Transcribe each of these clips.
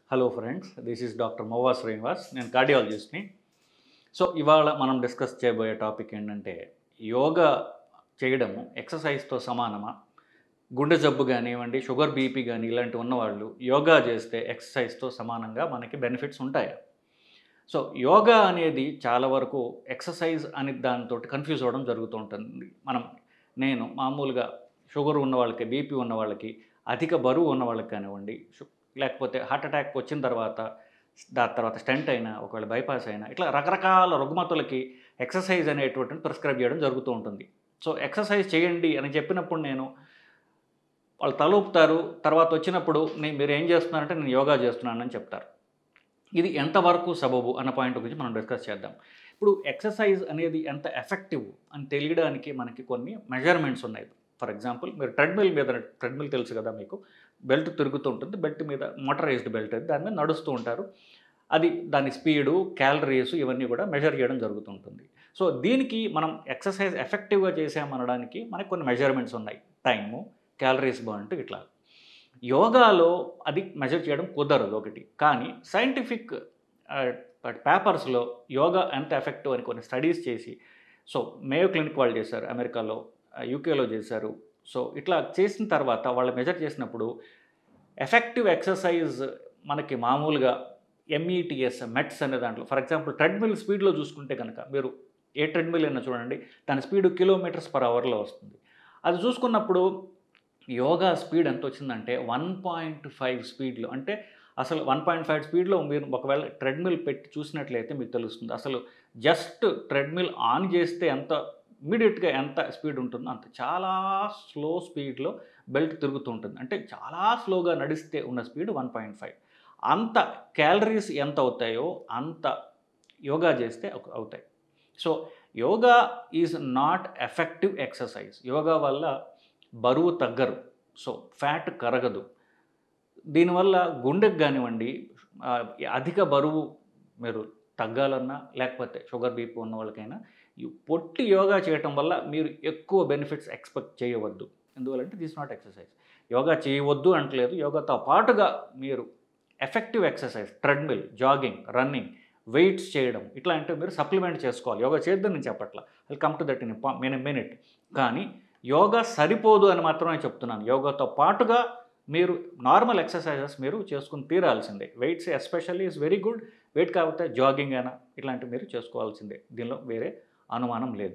hello friends this is doctor Mova Srinivas నేను కార్డియాలజిస్ట్ని so ఇవాళ మనం డిస్కస్ చేయబోయే టాపిక్ ఏంటంటే యోగా చేయడము ఎక్సర్సైజ్తో సమానమా గుండె జబ్బు కానివ్వండి షుగర్ బీపీ కానీ ఇలాంటివి ఉన్నవాళ్ళు యోగా చేస్తే ఎక్సర్సైజ్తో సమానంగా మనకి బెనిఫిట్స్ ఉంటాయా సో యోగా అనేది చాలా వరకు ఎక్సర్సైజ్ అనే దానితో కన్ఫ్యూజ్ అవ్వడం జరుగుతూ ఉంటుంది మనం నేను మామూలుగా షుగర్ ఉన్న వాళ్ళకి బీపీ ఉన్న వాళ్ళకి అధిక బరువు ఉన్న వాళ్ళకి కానివ్వండి షు- లేకపోతే హార్ట్ అటాక్ వచ్చిన తర్వాత దాని తర్వాత స్టెంట్ అయినా ఒకవేళ బైపాస్ అయినా ఇట్లా రకరకాల రుగ్మతులకి ఎక్సర్సైజ్ అనేటువంటిది ప్రిస్క్రైబ్ చేయడం జరుగుతూ ఉంటుంది సో ఎక్సర్సైజ్ చేయండి అని చెప్పినప్పుడు నేను వాళ్ళు తలూపుతారు తర్వాత వచ్చినప్పుడు నేను మీరు ఏం చేస్తున్నారంటే నేను యోగా చేస్తున్నానని చెప్తారు ఇది ఎంతవరకు సబబు అన్న పాయింట్ గురించి మనం డిస్కస్ చేద్దాం ఇప్పుడు ఎక్సర్సైజ్ అనేది ఎంత ఎఫెక్టివ్ అని తెలియడానికి మనకి కొన్ని మెజర్మెంట్స్ ఉన్నాయి ఫర్ ఎగ్జాంపుల్ మీరు ట్రెడ్మిల్ మీద ట్రెడ్మిల్ తెలుసు కదా మీకు బెల్ట్ తిరుగుతూ ఉంటుంది బెల్ట్ మీద మోటరైజ్డ్ బెల్ట్ అది దాని మీద నడుస్తూ ఉంటారు అది దాని స్పీడు క్యాలరీస్ ఇవన్నీ కూడా మెజర్ చేయడం జరుగుతుంటుంది సో దీనికి మనం ఎక్సర్సైజ్ ఎఫెక్టివ్గా చేసామనడానికి మనకి కొన్ని మెజర్మెంట్స్ ఉన్నాయి టైము క్యాలరీస్ బర్న్ ఇట్లా యోగాలో అది మెజర్ చేయడం కుదరదు ఒకటి కానీ సైంటిఫిక్ పేపర్స్లో యోగా ఎంత ఎఫెక్టివ్ అని కొన్ని స్టడీస్ చేసి సో మేయో క్లినిక్ వాళ్ళు చేశారు అమెరికాలో యూకేలో చేశారు సో ఇట్లా చేసిన తర్వాత వాళ్ళు మెజర్ చేసినప్పుడు ఎఫెక్టివ్ ఎక్సర్సైజ్ మనకి మామూలుగా ఎంఈటిఎస్ మెట్స్ అనే దాంట్లో ఫర్ ఎగ్జాంపుల్ ట్రెడ్మిల్ స్పీడ్లో చూసుకుంటే కనుక మీరు ఏ ట్రెడ్మిల్ అయినా చూడండి దాని స్పీడ్ కిలోమీటర్స్ పర్ అవర్లో వస్తుంది అది చూసుకున్నప్పుడు యోగా స్పీడ్ ఎంత వచ్చిందంటే వన్ పాయింట్ ఫైవ్ స్పీడ్లో అంటే అసలు వన్ పాయింట్ ఫైవ్ స్పీడ్లో మీరు ఒకవేళ ట్రెడ్మిల్ పెట్టి చూసినట్లయితే మీకు తెలుస్తుంది అసలు జస్ట్ ట్రెడ్మిల్ ఆన్ చేస్తే ఎంత ఇమీడియట్గా ఎంత స్పీడ్ ఉంటుందో అంత చాలా స్లో స్పీడ్లో బెల్ట్ తిరుగుతూ ఉంటుంది అంటే చాలా స్లోగా నడిస్తే ఉన్న స్పీడ్ వన్ పాయింట్ ఫైవ్ అంత క్యాలరీస్ ఎంత అవుతాయో అంత యోగా చేస్తే అవు- అవుతాయి so yoga is not effective exercise yoga వల్ల బరువు తగ్గరు సో ఫ్యాట్ కరగదు దీనివల్ల గుండెకు కానివ్వండి ఆ, అధిక బరువు మీరు తగ్గాలన్నా లేకపోతే షుగర్ బీపీ ఉన్న వాళ్ళకైనా ఈ పొట్టి యోగా చేయటం వల్ల మీరు ఎక్కువ బెనిఫిట్స్ ఎక్స్పెక్ట్ చేయవద్దు ఎందువల్లంటే దిస్ నాట్ ఎక్సర్సైజ్ యోగా చేయవద్దు అంటలేదు యోగాతో పాటుగా మీరు effective exercise treadmill jogging running weights చేయడం ఇట్లాంటివి మీరు సప్లిమెంట్ చేసుకోవాలి యోగా చేద్దాం నేను చెప్పట్లా I come to that in min minute కానీ యోగా సరిపోదు అని మాత్రమే చెప్తున్నాను యోగాతో పాటుగా మీరు నార్మల్ ఎక్సర్సైజెస్ మీరు చేసుకుని తీరాల్సిందే weights especially is very good weight కాకపోతే జాగింగ్ అయినా ఇట్లాంటివి మీరు చేసుకోవాల్సిందే దీనిలో వేరే అనుమానం లేదు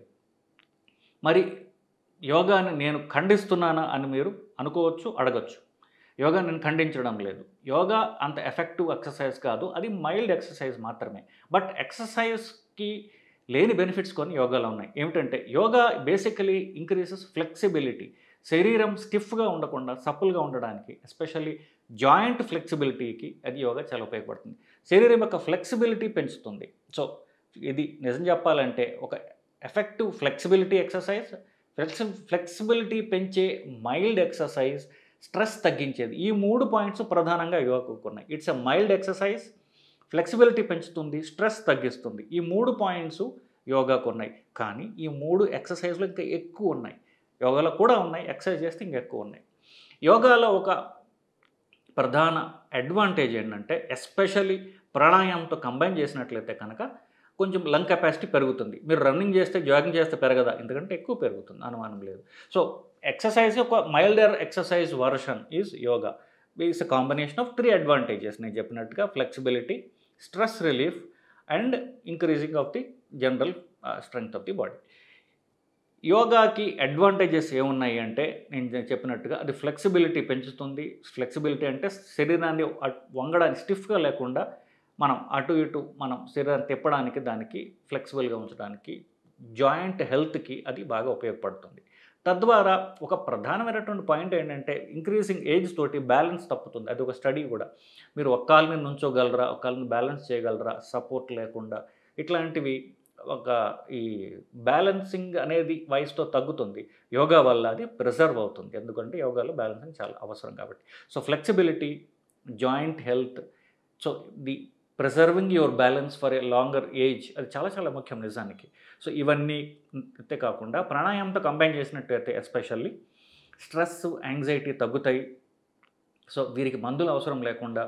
మరి యోగాని నేను ఖండిస్తున్నానా అని మీరు అనుకోవచ్చు అడగచ్చు యోగా నేను ఖండించడం లేదు యోగా అంత ఎఫెక్టివ్ ఎక్సర్సైజ్ కాదు అది మైల్డ్ ఎక్సర్సైజ్ మాత్రమే బట్ ఎక్సర్సైజ్కి లేని బెనిఫిట్స్ కొన్ని యోగాలో ఉన్నాయి ఏమిటంటే యోగా బేసికలీ ఇంక్రీసెస్ ఫ్లెక్సిబిలిటీ శరీరం స్టిఫ్గా ఉండకుండా సప్పుల్గా ఉండడానికి ఎస్పెషల్లీ జాయింట్ ఫ్లెక్సిబిలిటీకి అది యోగా చాలా ఉపయోగపడుతుంది శరీరం యొక్క ఫ్లెక్సిబిలిటీ పెంచుతుంది సో ఇది నిజం చెప్పాలంటే ఒక effective flexibility exercise flexi flexibility పెంచే మైల్డ్ ఎక్సర్సైజ్ స్ట్రెస్ తగ్గించేది ఈ మూడు పాయింట్స్ ప్రధానంగా యోగాకు ఉన్నాయి it's a mild exercise flexibility పెంచుతుంది స్ట్రెస్ తగ్గిస్తుంది ఈ మూడు పాయింట్స్ యోగాకు ఉన్నాయి కానీ ఈ మూడు ఎక్సర్సైజ్లు ఇంకా ఎక్కువ ఉన్నాయి యోగాలో కూడా ఉన్నాయి ఎక్సర్సైజ్ చేస్తే ఇంకా ఎక్కువ ఉన్నాయి యోగాలో ఒక ప్రధాన అడ్వాంటేజ్ ఏంటంటే ఎస్పెషల్లీ ప్రాణాయామంతో కంబైన్ చేసినట్లయితే కనుక కొంచెం లంగ్ కెపాసిటీ పెరుగుతుంది మీరు రన్నింగ్ చేస్తే జాగింగ్ చేస్తే పెరగదా ఎందుకంటే ఎక్కువ పెరుగుతుంది అనుమానం లేదు సో ఎక్సర్సైజ్ ఒక milder exercise version is yoga is a combination of three advantages నేను చెప్పినట్టుగా flexibility stress relief and increasing of the general strength of the body యోగాకి అడ్వాంటేజెస్ ఏమున్నాయి అంటే నేను చెప్పినట్టుగా అది ఫ్లెక్సిబిలిటీ పెంచుతుంది ఫ్లెక్సిబిలిటీ అంటే శరీరాన్ని అట్- వంగడానికి స్టిఫ్గా లేకుండా మనం అటు ఇటు మనం శరీరాన్ని తిప్పడానికి దానికి ఫ్లెక్సిబుల్గా ఉంచడానికి జాయింట్ హెల్త్కి అది బాగా ఉపయోగపడుతుంది తద్వారా ఒక ప్రధానమైనటువంటి పాయింట్ ఏంటంటే ఇంక్రీజింగ్ ఏజ్ తోటి బ్యాలెన్స్ తప్పుతుంది అది ఒక స్టడీ కూడా మీరు ఒక కాలు మీద నుంచోగలరా ఒక కాలు మీద బ్యాలెన్స్ చేయగలరా సపోర్ట్ లేకుండా ఇట్లాంటివి ఒక ఈ బ్యాలెన్సింగ్ అనేది వయసుతో తగ్గుతుంది యోగా వల్ల అది ప్రిజర్వ్ అవుతుంది ఎందుకంటే యోగాలో బ్యాలెన్సింగ్ చాలా అవసరం కాబట్టి so flexibility joint health so the preserving your balance for a longer age అది చాలా చాలా ముఖ్యం నిజానికి సో ఇవన్నీ అంతే కాకుండా ప్రాణాయామంతో కంబైన్ చేసినట్టయితే ఎస్పెషల్లీ స్ట్రెస్ యాంగ్జైటీ తగ్గుతాయి సో వీరికి మందులు అవసరం లేకుండా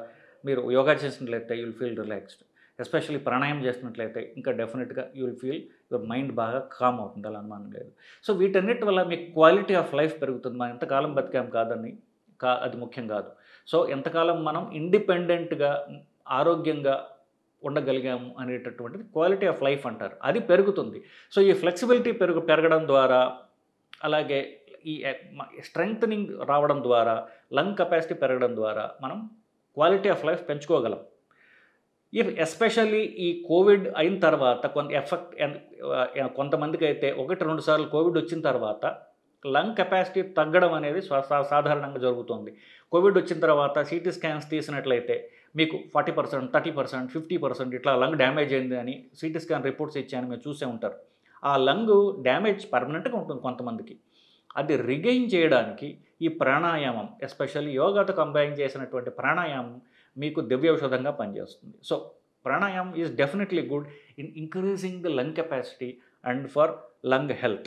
మీరు యోగా చేసినట్లయితే యుల్ ఫీల్ రిలాక్స్డ్ ఎస్పెషల్లీ ప్రాణాయామం చేసినట్లయితే ఇంకా డెఫినెట్గా you will feel your mind బాగా కామ్ అవుతుంది అలా అనుమానం లేదు సో వీటన్నిటి వల్ల మీకు క్వాలిటీ ఆఫ్ లైఫ్ పెరుగుతుంది మనం ఎంతకాలం బతికాం కాదని కా అది ముఖ్యం కాదు సో ఎంతకాలం మనం ఇండిపెండెంట్గా ఆరోగ్యంగా ఉండగలిగాము అనేటటువంటిది క్వాలిటీ ఆఫ్ లైఫ్ అంటారు అది పెరుగుతుంది సో ఈ ఫ్లెక్సిబిలిటీ పెరుగు పెరగడం ద్వారా అలాగే ఈ స్ట్రెంగ్తనింగ్ రావడం ద్వారా లంగ్ కెపాసిటీ పెరగడం ద్వారా మనం క్వాలిటీ ఆఫ్ లైఫ్ పెంచుకోగలం ఇఫ్ ఎస్పెషల్లీ ఈ కోవిడ్ అయిన తర్వాత కొంత ఎఫెక్ట్ కొంతమందికి అయితే ఒకటి రెండు సార్లు కోవిడ్ వచ్చిన తర్వాత లంగ్ కెపాసిటీ తగ్గడం అనేది స్వ- సా- సాధారణంగా జరుగుతుంది కోవిడ్ వచ్చిన తర్వాత సిటీ స్కాన్స్ తీసినట్లయితే మీకు forty percent thirty percent fifty percent ఇట్లా లంగ్ డ్యామేజ్ అయింది అని సిటీ స్కాన్ రిపోర్ట్స్ ఇచ్చాయని మీరు చూసే ఉంటారు ఆ లంగ్ డ్యామేజ్ పర్మనెంట్గా ఉంటుంది కొంతమందికి అది రిగైన్ చేయడానికి ఈ ప్రాణాయామం ఎస్పెషల్లీ యోగాతో కంబైన్ చేసినటువంటి ప్రాణాయామం మీకు దివ్య ఔషధంగా పనిచేస్తుంది సో ప్రాణాయామం is definitely good in increasing the lung capacity and for lung health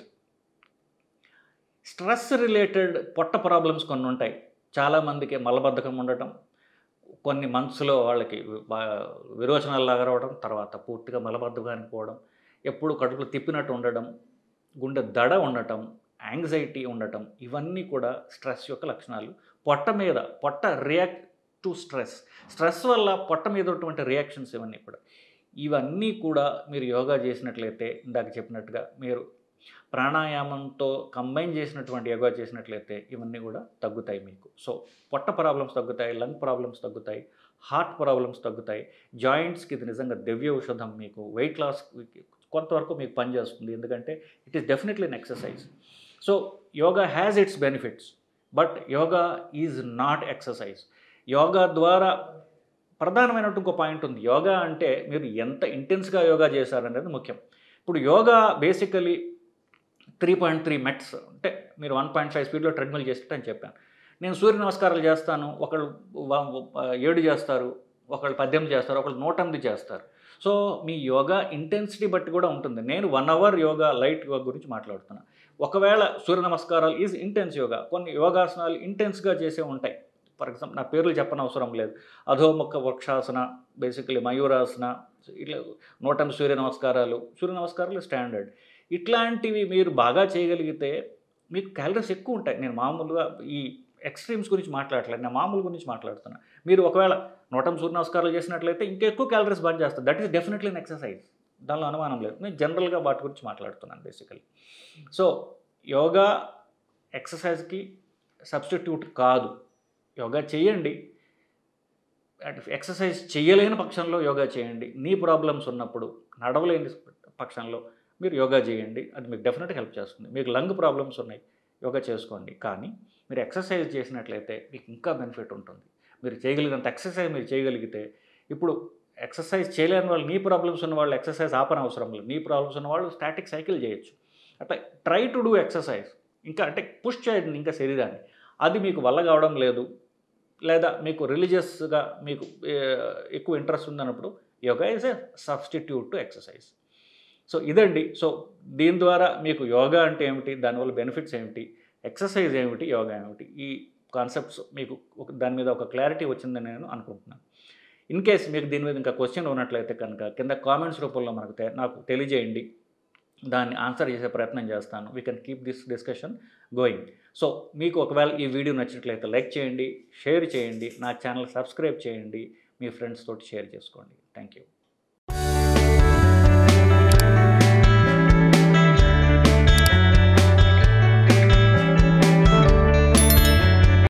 stress related పొట్ట ప్రాబ్లమ్స్ కొన్ని ఉంటాయి చాలామందికి మలబద్ధకం ఉండటం కొన్ని మంత్స్లో వాళ్ళకి బా- విరోచనాల్లాగా రావడం తర్వాత పూర్తిగా మలబద్ధకానికి పోవడం ఎప్పుడు కడుపులో తిప్పినట్టు ఉండడం గుండె దడ ఉండటం యాంగ్జైటీ ఉండటం ఇవన్నీ కూడా స్ట్రెస్ యొక్క లక్షణాలు పొట్ట మీద పొట్ట రియాక్ట్ టు స్ట్రెస్ స్ట్రెస్ వల్ల పొట్ట మీద ఉన్నటువంటి రియాక్షన్స్ ఇవన్నీ కూడా ఇవన్నీ కూడా మీరు యోగా చేసినట్లయితే ఇందాక చెప్పినట్టుగా మీరు ప్రాణాయామంతో కంబైన్ చేసినటువంటి యోగా చేసినట్లయితే ఇవన్నీ కూడా తగ్గుతాయి మీకు సో పొట్ట ప్రాబ్లమ్స్ తగ్గుతాయి లంగ్ ప్రాబ్లమ్స్ తగ్గుతాయి హార్ట్ ప్రాబ్లమ్స్ తగ్గుతాయి జాయింట్స్కి ఇది నిజంగా దివ్య ఔషధం మీకు వెయిట్ లాస్ కొంతవరకు మీకు పనిచేస్తుంది ఎందుకంటే it is definitely an exercise so yoga has its benefits but yoga is not exercise yoga ద్వారా ప్రధానమైనట్టు ఇంకో పాయింట్ ఉంది యోగా అంటే మీరు ఎంత ఇంటెన్స్గా యోగా చేశారనేది ముఖ్యం ఇప్పుడు yoga basically three point three METs అంటే మీరు వన్ పాయింట్ ఫైవ్ స్పీడ్లో ట్రెడ్మిల్ చేసినట్టు అని చెప్పాను నేను సూర్య నమస్కారాలు చేస్తాను ఒకళ్ళు వ- ఏడు చేస్తారు ఒకళ్ళు పద్దెనిమిది చేస్తారు ఒకళ్ళు నూట ఎనిమిది చేస్తారు సో మీ యోగా ఇంటెన్సిటీ బట్టి కూడా ఉంటుంది నేను one hour yoga light yoga గురించి మాట్లాడుతున్నా ఒకవేళ సూర్య నమస్కారాలు ఈజ్ ఇంటెన్స్ యోగా కొన్ని యోగాసనాలు ఇంటెన్స్గా చేసే ఉంటాయి ఫర్ ఎగ్జాంపుల్ నా పేర్లు చెప్పనవసరం లేదు అధోముఖ వృక్షాసన బేసికలీ మయూరాసన ఇట్లా నూట ఎనిమిది సూర్య నమస్కారాలు సూర్య నమస్కారాలు స్టాండర్డ్ ఇట్లాంటివి మీరు బాగా చేయగలిగితే మీకు క్యాలరీస్ ఎక్కువ ఉంటాయి నేను మామూలుగా ఈ ఎక్స్ట్రీమ్స్ గురించి మాట్లాడట్లేదు నేను మామూలు గురించి మాట్లాడుతున్నా మీరు ఒకవేళ నూట సూర్య నమస్కారాలు చేసినట్లయితే ఇంకా ఎక్కువ క్యాలరీస్ బంద్ చేస్తారు that is definitely an exercise దానిలో అనుమానం లేదు నేను జనరల్గా వాటి గురించి మాట్లాడుతున్నాను బేసికలీ సో యోగా ఎక్సర్సైజ్కి సబ్స్టిట్యూట్ కాదు యోగా చేయండి ఎక్సర్సైజ్ చేయలేని పక్షంలో యోగా చేయండి నీ ప్రాబ్లమ్స్ ఉన్నప్పుడు నడవలేని పక్షంలో మీరు యోగా చేయండి అది మీకు డెఫినెట్గా హెల్ప్ చేస్తుంది మీకు లంగ్ ప్రాబ్లమ్స్ ఉన్నాయి యోగా చేసుకోండి కానీ మీరు ఎక్సర్సైజ్ చేసినట్లయితే మీకు ఇంకా బెనిఫిట్ ఉంటుంది మీరు చేయగలిగినంత ఎక్సర్సైజ్ మీరు చేయగలిగితే ఇప్పుడు ఎక్సర్సైజ్ చేయలేని వాళ్ళు నీ ప్రాబ్లమ్స్ ఉన్న వాళ్ళు ఎక్సర్సైజ్ ఆపని అవసరం లేదు నీ ప్రాబ్లమ్స్ ఉన్న వాళ్ళు స్టాటిక్ సైకిల్ చేయొచ్చు అట్లా ట్రై టు డూ ఎక్సర్సైజ్ ఇంకా అంటే పుష్ చేయండి ఇంకా శరీరాన్ని అది మీకు వల్ల కావడం లేదు లేదా మీకు రిలీజియస్గా మీకు ఏ, ఎక్కువ ఇంట్రెస్ట్ ఉందన్నప్పుడు yoga is a substitute to exercise so ఇదండి సో దీని ద్వారా మీకు యోగా అంటే ఏమిటి దానివల్ల బెనిఫిట్స్ ఏమిటి ఎక్సర్సైజ్ ఏమిటి యోగా ఏమిటి ఈ కాన్సెప్ట్స్ మీకు ఒక దాని మీద ఒక క్లారిటీ వచ్చిందని నేను అనుకుంటున్నాను ఇన్ కేస్ మీకు దీని మీద ఇంకా క్వశ్చన్ ఉన్నట్లయితే కనుక కింద కామెంట్స్ రూపంలో మనకు తె- నాకు తెలియజేయండి దాన్ని ఆన్సర్ చేసే ప్రయత్నం చేస్తాను we can keep this discussion going so మీకు ఒకవేళ ఈ వీడియో నచ్చినట్లయితే లైక్ చేయండి షేర్ చేయండి నా ఛానల్ సబ్స్క్రైబ్ చేయండి మీ ఫ్రెండ్స్ తోటి షేర్ చేసుకోండి థ్యాంక్ యూ